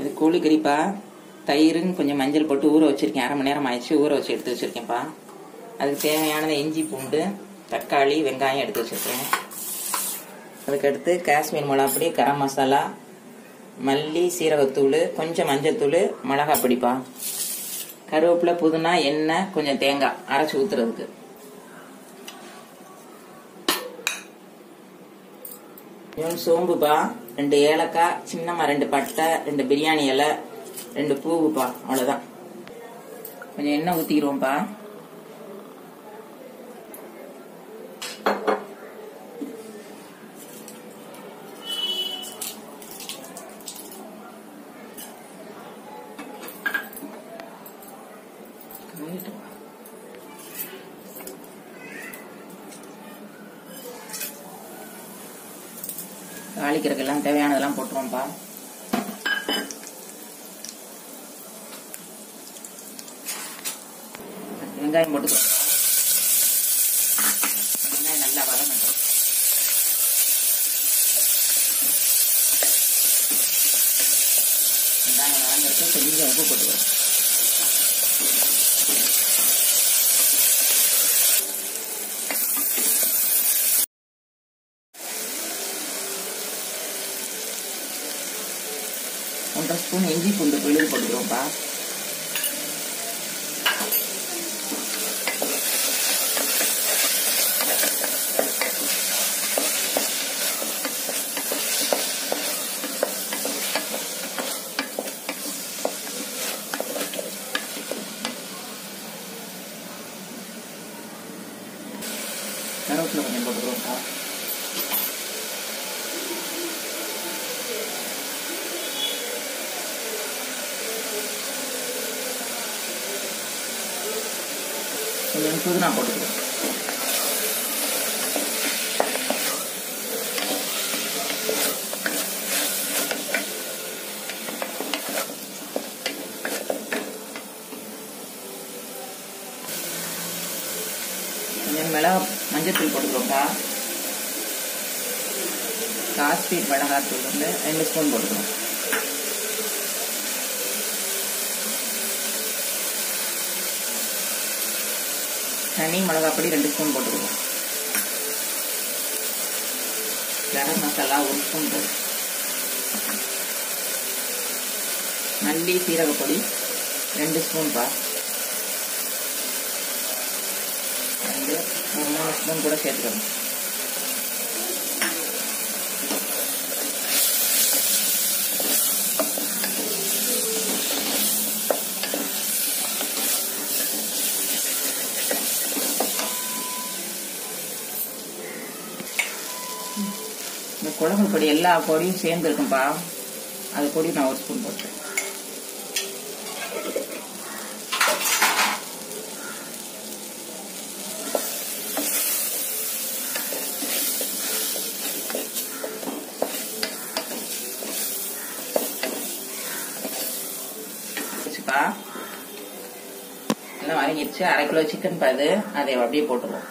இது கோழி கறிப்பா தயிரும் கொஞ்சம் மஞ்சள் போட்டு ஊற வச்சிருக்கேன் அரை மணி நேரம் ஆயிடுச்சு ஊற வச்சு எடுத்து வச்சிருக்கேன்ப்பா அதுக்கு தேவையானது இஞ்சி பூண்டு தக்காளி வெங்காயம் எடுத்து வச்சிருக்கேன் அதுக்கடுத்து காஷ்மீர் மிளகாப்பொடி கரம் மசாலா மல்லி சீரகத்தூள் கொஞ்சம் மஞ்சத்தூள் மிளகா பொடிப்பா கருவேப்பிலை புதினா எண்ணெய் கொஞ்சம் தேங்காய் அரைச்சி ஊத்துறதுக்கு கொஞ்சம் சோம்புப்பா ரெண்டு ஏலக்காய் சின்னமா ரெண்டு பட்டை ரெண்டு பிரியாணி இலை ரெண்டு பூவுப்பா அவ்வளவுதான் கொஞ்சம் எண்ணெய் ஊத்திக்கிறோம்ப்பா தாளிக்கிறதுக்கெல்லாம் தேவையானதெல்லாம் போட்டுருவோம்ப்பா வெங்காயம் போட்டுக்கிறோம் வெங்காயம் நல்லா வதங்கட்டும் வெங்காயம் வதங்கிறதுக்கு கொஞ்சம் உப்பு போட்டுக்கிறோம் ஒன்றரை ஸ்பூன் இஞ்சி பூண்டு விழுது போட்டுக்கிறோம்ப்பா கருவேப்பிலை கொஞ்சம் போட்டுக்கிறோம்ப்பா கொஞ்சம் புதினா போட்டுக்கிறோம் கொஞ்சம் மிளகா மஞ்சத்தூள் போட்டுக்கிறோம்ப்பா காஷ்மீர் மிளகாத்தூள் வந்து ரெண்டு ஸ்பூன் போட்டுக்கிறோம் தனி மிளகாப்பொடி ரெண்டு ஸ்பூன் போட்டுக்கிறோம் கரம் மசாலா ஒரு ஸ்பூன் போடும் மல்லி சீரகப்பொடி ரெண்டு ஸ்பூன்பா ரெண்டு ஒரு மூணு ஸ்பூன் கூட சேர்த்துக்கணும் இந்த குழம்பு பொடி எல்லா பொடியும் சேர்ந்து இருக்கும்பா அது பொடி நான் ஒரு ஸ்பூன் போட்டேன் வச்சுப்பா எல்லாம் வதங்கிடுச்சு அரை கிலோ சிக்கன் பாது அதை அப்படியே போட்டுருவோம்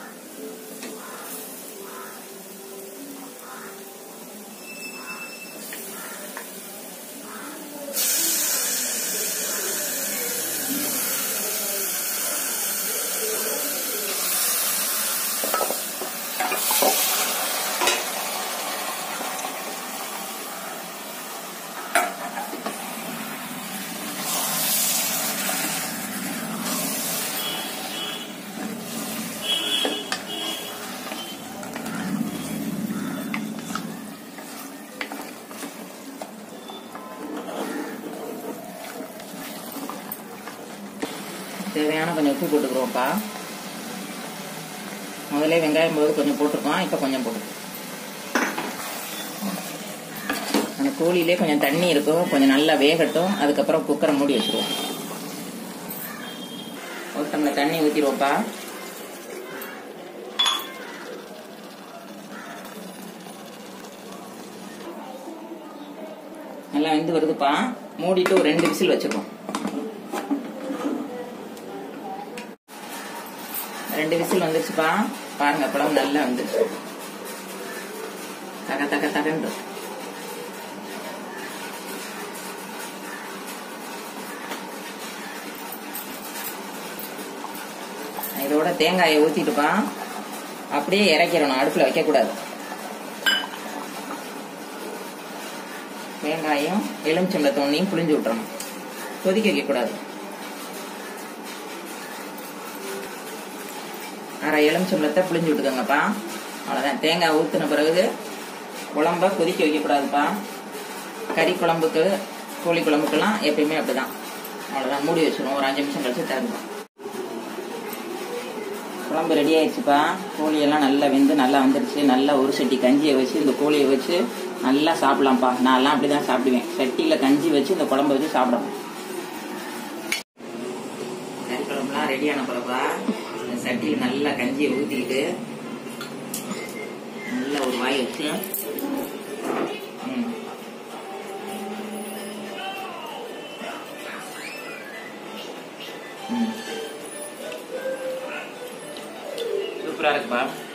தேவையான கொஞ்சம் உப்பு போட்டுக்கிறோம்ப்பா முதல்ல வெங்காயம் போது கொஞ்சம் போட்டிருக்கோம் இப்போ கொஞ்சம் போட்டுருக்கோம் அந்த கோழியிலே கொஞ்சம் தண்ணி இருக்கும் கொஞ்சம் நல்லா வேகட்டும் அதுக்கப்புறம் குக்கரை மூடி வச்சிருவோம் ஒரு டம்ளர் தண்ணி ஊற்றிடுவோம்ப்பா நல்லா வெந்து வருதுப்பா மூடிட்டு ஒரு ரெண்டு விசில் வச்சிருக்கோம் ரெண்டு விசில் வந்துருச்சுப்பா பாருங்க பழம் நல்லா வந்துருச்சு தக தக தகன்று தேங்காயை ஊற்றிட்டுப்பா அப்படியே இறக்கிடணும் அடுப்பில் வைக்கக்கூடாது வெங்காயம் எலுமிச்சம்பளை தோண்ணியும் புளிஞ்சு விட்டுறணும் கொதிக்க வைக்கக்கூடாது அரை எலுமிச்சம்பளத்தை புளிஞ்சு விட்டுக்கோங்கப்பா அவ்வளோதான் தேங்காய் ஊற்றின பிறகு குழம்ப கொதிக்க வைக்கக்கூடாதுப்பா கறி குழம்புக்கு கோழி குழம்புக்கெல்லாம் எப்பயுமே அப்படிதான் அவ்வளோதான் மூடி வச்சிடும் ஒரு அஞ்சு நிமிஷம் கழிச்சு திறந்துடும் குழம்பு ரெடி ஆயிடுச்சுப்பா கோழியெல்லாம் நல்லா வெந்து நல்லா வந்துருச்சு நல்லா ஒரு சட்டி கஞ்சியை வச்சு இந்த கோழியை வச்சு நல்லா சாப்பிடலாம்ப்பா நான்லாம் அப்படி தான் சாப்பிடுவேன் சட்டியில் கஞ்சி வச்சு இந்த குழம்பு வச்சு சாப்பிடணும் கறி குழம்புலாம் ரெடியான பிறப்பா இந்த சட்டியில் நல்லா கஞ்சியை ஊற்றிக்கிட்டு நல்லா ஒரு வாய் வச்சு ம் ம் சூப்பராக இருக்குப்பா